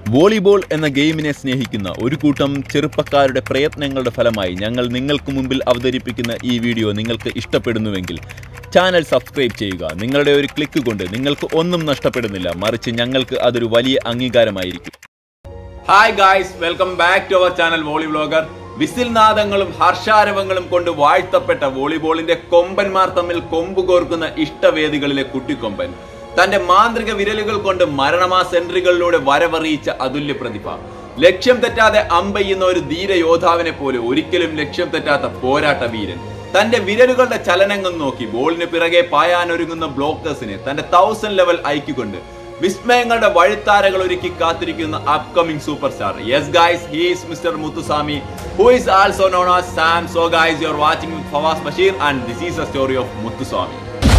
volleyball എന്ന ഗെയിമിനെ സ്നേഹിക്കുന്ന ഒരു കൂട്ടം ചെറുപ്പക്കാരുടെ പ്രയത്നങ്ങളുടെ ഫലമായി ഞങ്ങൾ നിങ്ങൾക്ക് മുമ്പിൽ അവതരിപ്പിക്കുന്ന ഈ വീഡിയോ നിങ്ങൾക്ക് ഇഷ്ടപ്പെടുന്നുവെങ്കിൽ ചാനൽ സബ്സ്ക്രൈബ് ചെയ്യുക നിങ്ങളുടെ ഒരു ക്ലിക്ക് കൊണ്ട് നിങ്ങൾക്ക് ഒന്നും നഷ്ടപ്പെടുന്നില്ല മറിച്ച് ഞങ്ങൾക്ക് അതൊരു വലിയ അംഗീകാരമായിരിക്കും hi guys welcome back to our channel volley vlogger whistle നാദങ്ങളും ഹർഷാരവങ്ങളും കൊണ്ട് വാഴ്ത്തപ്പെട്ട വോളിബോളിന്റെ കൊമ്പന്മാർ തമ്മിൽ കൊമ്പ് കോർക്കുന്ന ഇഷ്ടവേദികളിലെ കുട്ടിക്കൊമ്പൻ തന്റെ മാന്ത്രിക വിരലുകൾ കൊണ്ട് മരണമാ സെൻട്രികളിലൂടെ വരവറിയിച്ച അതുല്യ പ്രതിഭ ലക്ഷ്യം തെറ്റാതെ അമ്പെയ്യുന്ന ഒരു ധീര യോദ്ധാവിനെ പോലെ ഒരിക്കലും ലക്ഷ്യം തെറ്റാത്ത പോരാട്ട വീരൻ തന്റെ വിരലുകളുടെ ചലനങ്ങൾ നോക്കി ബോളിന് പിറകെ പായാനൊരുങ്ങുന്ന ബ്ലോക്കേഴ്സിനെ തന്റെ തൗസൻഡ് ലെവൽ ഐക്യുകൊണ്ട് വിസ്മയങ്ങളുടെ വഴിത്താരകൾ ഒരുക്കി കാത്തിരിക്കുന്ന upcoming super star yes guys he's mister Muthuswamy who is also known as Sam so guys you are watching with Fawas Basheer and this is a story of Muthuswamy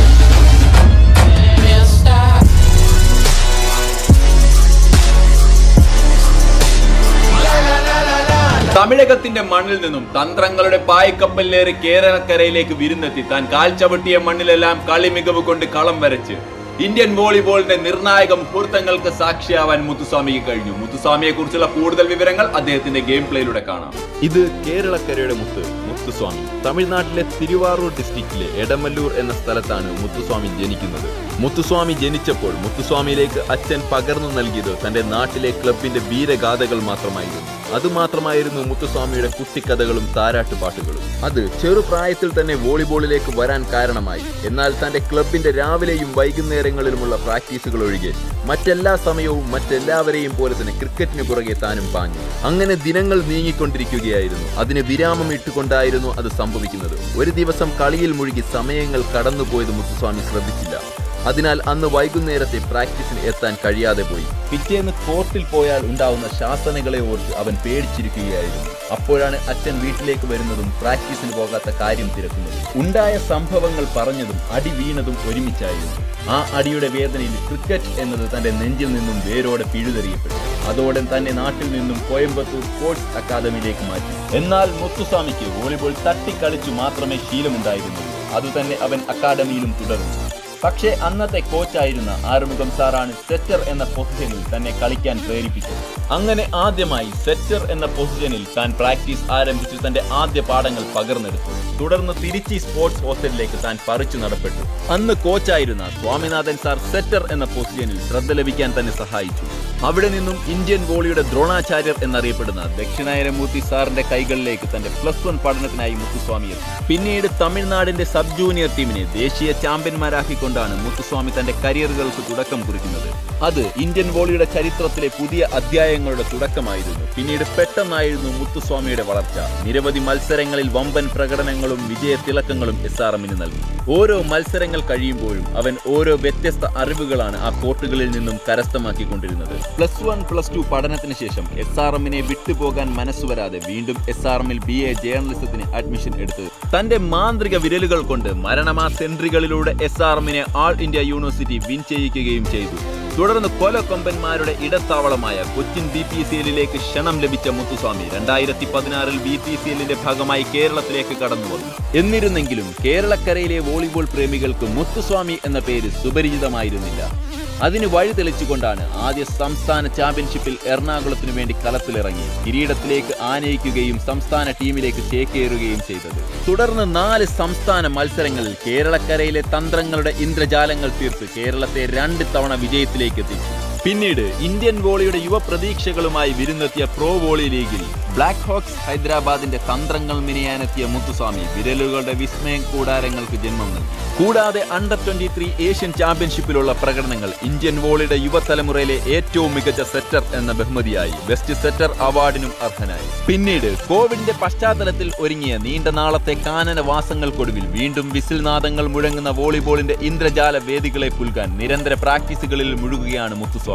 തമിഴകത്തിന്റെ മണ്ണിൽ നിന്നും തന്ത്രങ്ങളുടെ പായ്ക്കപ്പലിലേറി കേരളക്കരയിലേക്ക് വിരുന്നെത്തി താൻ കാൽ ചവിട്ടിയ മണ്ണിലെല്ലാം കളി മികവ് കൊണ്ട് കളം വരച്ച് ഇന്ത്യൻ വോളിബോളിന്റെ നിർണായക മുഹൂർത്തങ്ങൾക്ക് സാക്ഷിയാവാൻ മുത്തുസ്വാമിക്ക് കഴിഞ്ഞു മുത്തുസ്വാമിയെ കുറിച്ചുള്ള കൂടുതൽ വിവരങ്ങൾ അദ്ദേഹത്തിന്റെ ഗെയിം പ്ലേയിലൂടെ കാണാം ഇത് കേരളക്കരയുടെ മുത്ത് മുത്തുസ്വാമി തമിഴ്നാട്ടിലെ തിരുവാറൂർ ഡിസ്ട്രിക്റ്റിലെ എടമല്ലൂർ എന്ന സ്ഥലത്താണ് മുത്തുസ്വാമി ജനിക്കുന്നത് മുത്തുസ്വാമി ജനിച്ചപ്പോൾ മുത്തുസ്വാമിയിലേക്ക് അച്ഛൻ പകർന്നു നൽകിയത് തന്റെ നാട്ടിലെ ക്ലബിന്റെ വീരഗാഥകൾ മാത്രമായിരുന്നു അതുമാത്രമായിരുന്നു മുത്തുസ്വാമിയുടെ കുട്ടിക്കഥകളും താരാട്ടുപാട്ടുകളും അത് ചെറുപ്രായത്തിൽ തന്നെ വോളിബോളിലേക്ക് വരാൻ കാരണമായി എന്നാൽ തന്റെ ക്ലബിന്റെ രാവിലെയും വൈകുന്നേരങ്ങളിലുമുള്ള പ്രാക്ടീസുകൾ ഒഴികെ മറ്റെല്ലാ സമയവും മറ്റെല്ലാവരെയും പോലെ തന്നെ ക്രിക്കറ്റിന് പുറകെ താനും പാഞ്ഞു അങ്ങനെ ദിനങ്ങൾ നീങ്ങിക്കൊണ്ടിരിക്കുകയായിരുന്നു അതിന് വിരാമം ഇട്ടുകൊണ്ടായിരുന്നു അത് സംഭവിക്കുന്നത് ഒരു ദിവസം കളിയിൽ മുഴുകി സമയങ്ങൾ കടന്നുപോയത് മുത്തുസ്വാമി ശ്രദ്ധിച്ചില്ല അതിനാൽ അന്ന് വൈകുന്നേരത്തെ പ്രാക്ടീസിന് എത്താൻ കഴിയാതെ പോയി പിറ്റേന്ന് കോർട്ടിൽ പോയാൽ ഉണ്ടാവുന്ന ശാസനകളെ ഓർത്ത് അവൻ പേടിച്ചിരിക്കുകയായിരുന്നു അപ്പോഴാണ് അച്ഛൻ വീട്ടിലേക്ക് വരുന്നതും പ്രാക്ടീസിന് പോകാത്ത കാര്യം തിരക്കുന്നതും ഉണ്ടായ സംഭവങ്ങൾ പറഞ്ഞതും അടി വീണതും ഒരുമിച്ചായിരുന്നു ആ അടിയുടെ വേദനയിൽ ക്രിക്കറ്റ് എന്നത് തന്റെ നെഞ്ചിൽ നിന്നും വേരോടെ പിഴുതെറിയപ്പെട്ടു അതോടെ തന്നെ നാട്ടിൽ നിന്നും കോയമ്പത്തൂർ സ്പോർട്സ് അക്കാദമിയിലേക്ക് മാറ്റി എന്നാൽ മുത്തുസ്വാമിക്ക് വോളിബോൾ തട്ടിക്കളിച്ചു മാത്രമേ ശീലമുണ്ടായിരുന്നുള്ളൂ അതുതന്നെ അവൻ അക്കാദമിയിലും തുടർന്നു പക്ഷേ അന്നത്തെ കോച്ചായിരുന്ന ആറുമുഖം സാറാണ് സെറ്റർ എന്ന പൊസിഷനിൽ തന്നെ കളിക്കാൻ പ്രേരിപ്പിച്ചത് അങ്ങനെ ആദ്യമായി സെറ്റർ എന്ന പൊസിഷനിൽ താൻ പ്രാക്ടീസ് ആരംഭിച്ച് തന്റെ ആദ്യ പാഠങ്ങൾ പകർന്നെടുത്തു തുടർന്ന് തിരിച്ച് സ്പോർട്സ് ഹോസ്റ്റലിലേക്ക് താൻ പറിച്ചു നടപ്പെട്ടു അന്ന് കോച്ചായിരുന്ന സ്വാമിനാഥൻ സാർ സെറ്റർ എന്ന പൊസിഷനിൽ ശ്രദ്ധ ലഭിക്കാൻ തന്നെ സഹായിച്ചു അവിടെ നിന്നും ഇന്ത്യൻ വോളിയുടെ ദ്രോണാചാര്യർ എന്നറിയപ്പെടുന്ന ദക്ഷിണായനമൂർത്തി സാറിന്റെ കൈകളിലേക്ക് തന്റെ പ്ലസ് വൺ പഠനത്തിനായി മുത്തുസ്വാമി എത്തി പിന്നീട് തമിഴ്നാടിന്റെ സബ് ജൂനിയർ ടീമിനെ ദേശീയ ചാമ്പ്യന്മാരാക്കിക്കൊണ്ടാണ് മുത്തുസ്വാമി തന്റെ കരിയറുകൾക്ക് തുടക്കം കുറിക്കുന്നത് അത് ഇന്ത്യൻ വോളിയുടെ ചരിത്രത്തിലെ പുതിയ അധ്യായങ്ങളുടെ തുടക്കമായിരുന്നു പിന്നീട് പെട്ടെന്നായിരുന്നു മുത്തുസ്വാമിയുടെ വളർച്ച നിരവധി മത്സരങ്ങളിൽ വമ്പൻ പ്രകടനങ്ങളും വിജയത്തിളക്കങ്ങളും എസ് ആർ എമ്മിന് നൽകി ഓരോ മത്സരങ്ങൾ കഴിയുമ്പോഴും അവൻ ഓരോ വ്യത്യസ്ത അറിവുകളാണ് ആ കോർട്ടുകളിൽ നിന്നും കരസ്ഥമാക്കിക്കൊണ്ടിരുന്നത് പ്ലസ് വൺ പ്ലസ് ടു പഠനത്തിന് ശേഷം എസ് ആർ എമ്മിനെ വിട്ടുപോകാൻ മനസ്സുവരാതെ വീണ്ടും എസ് ആർ എമ്മിൽ ബി എ ജേർണലിസത്തിന് അഡ്മിഷൻ എടുത്ത് തന്റെ മാന്ത്രിക വിരലുകൾ കൊണ്ട് മരണമാ സെൻട്രികളിലൂടെ എസ് ആർ എമ്മിനെ ആൾ ഇന്ത്യ യൂണിവേഴ്സിറ്റി വിൻ ചെയ്യിക്കുകയും ചെയ്തു തുടർന്ന് കൊലക്കൊമ്പന്മാരുടെ ഇടത്താവളമായ കൊച്ചിൻ ബി പി സി എല്ലിലേക്ക് ക്ഷണം ലഭിച്ച മുത്തുസ്വാമി രണ്ടായിരത്തി പതിനാറിൽ ബി പി സി എല്ലിന്റെ ഭാഗമായി കേരളത്തിലേക്ക് കടന്നു വന്നു എന്നിരുന്നെങ്കിലും കേരളക്കരയിലെ വോളിബോൾ പ്രേമികൾക്ക് മുത്തുസ്വാമി എന്ന പേര് സുപരിചിതമായിരുന്നില്ല അതിന് വഴി തെളിച്ചുകൊണ്ടാണ് ആദ്യ സംസ്ഥാന ചാമ്പ്യൻഷിപ്പിൽ എറണാകുളത്തിനു വേണ്ടി കളത്തിലിറങ്ങി കിരീടത്തിലേക്ക് ആനയിക്കുകയും സംസ്ഥാന ടീമിലേക്ക് ചേക്കേറുകയും ചെയ്തത് തുടർന്ന് നാല് സംസ്ഥാന മത്സരങ്ങളിൽ കേരളക്കരയിലെ തന്ത്രങ്ങളുടെ ഇന്ദ്രജാലങ്ങൾ തീർത്ത് കേരളത്തെ രണ്ട് തവണ വിജയത്തിലേക്ക് എത്തിച്ചു പിന്നീട് ഇന്ത്യൻ വോളിയുടെ യുവ പ്രതീക്ഷകളുമായി വിരുന്നെത്തിയ പ്രോ വോളി ലീഗിൽ ബ്ലാക്ക് ഹോക്സ് ഹൈദരാബാദിന്റെ തന്ത്രങ്ങൾ മിനിയാനെത്തിയ മുത്തുസ്വാമി വിരലുകളുടെ വിസ്മയം കൂടാരങ്ങൾക്ക് ജന്മം നൽകി കൂടാതെ അണ്ടർ ട്വന്റി ത്രീ ഏഷ്യൻ ചാമ്പ്യൻഷിപ്പിലുള്ള പ്രകടനങ്ങൾ ഇന്ത്യൻ വോളിയുടെ യുവതലമുറയിലെ ഏറ്റവും മികച്ച സെറ്റർ എന്ന ബഹുമതിയായി ബെസ്റ്റ് സെറ്റർ അവാർഡിനും അർഹനായി പിന്നീട് കോവിഡിന്റെ പശ്ചാത്തലത്തിൽ ഒരുങ്ങിയ നീണ്ട നാളത്തെ കാനനവാസങ്ങൾക്കൊടുവിൽ വീണ്ടും വിസിൽ നാദങ്ങൾ മുഴങ്ങുന്ന വോളിബോളിന്റെ ഇന്ദ്രജാല വേദികളെ പുൽകാൻ നിരന്തര പ്രാക്ടീസുകളിൽ മുഴുകുകയാണ് മുത്തുസ്വാമി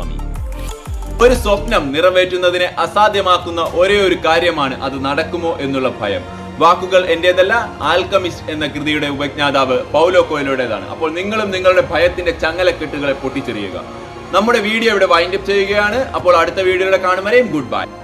ഒരു സ്വപ്നം നിറവേറ്റുന്നതിനെ അസാധ്യമാക്കുന്ന ഒരേ ഒരു കാര്യമാണ് അത് നടക്കുമോ എന്നുള്ള ഭയം വാക്കുകൾ എന്റേതല്ല ആൽക്കമിസ്റ്റ് എന്ന കൃതിയുടെ ഉപജ്ഞാതാവ് പൗലോ കോയിലോടേതാണ് അപ്പോൾ നിങ്ങളും നിങ്ങളുടെ ഭയത്തിന്റെ ചങ്ങലക്കെട്ടുകളെ പൊട്ടിച്ചെറിയുക നമ്മുടെ വീഡിയോ ഇവിടെ വൈൻഡപ്പ് ചെയ്യുകയാണ് അപ്പോൾ അടുത്ത വീഡിയോയുടെ കാണും വരെയും ഗുഡ് ബൈ